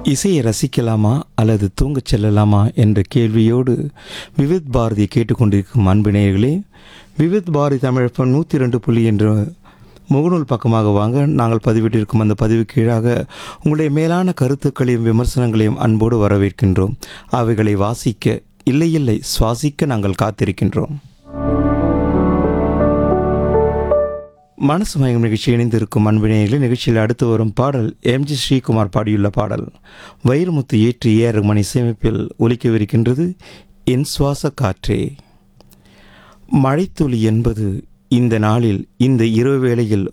இசையை ரசிக்கலாமா அல்லது தூங்கச் செல்லலாமா என்ற கேள்வியோடு விவித் பாரதி கேட்டுக்கொண்டிருக்கும் அன்பினேயர்களே விவித் பாரதி தமிழப்பம் நூற்றி ரெண்டு புள்ளி என்ற முகநூல் பக்கமாக வாங்க நாங்கள் பதிவிட்டிருக்கும் அந்த பதிவு கீழாக உங்களுடைய மேலான கருத்துக்களையும் விமர்சனங்களையும் அன்போடு வரவேற்கின்றோம் அவைகளை வாசிக்க இல்லை இல்லை சுவாசிக்க நாங்கள் காத்திருக்கின்றோம் மனசு மயம் நிகழ்ச்சி இணைந்திருக்கும் அன்பினேயர்களே நிகழ்ச்சியில் அடுத்து வரும் பாடல் எம்ஜி ஸ்ரீகுமார் பாடியுள்ள பாடல் வைரமுத்து ஏற்றி ஏறு மணி சேமிப்பில் ஒலிக்கவிருக்கின்றது என் சுவாச காற்றே மழைத்துளி என்பது இந்த நாளில் இந்த இரவு வேளையில்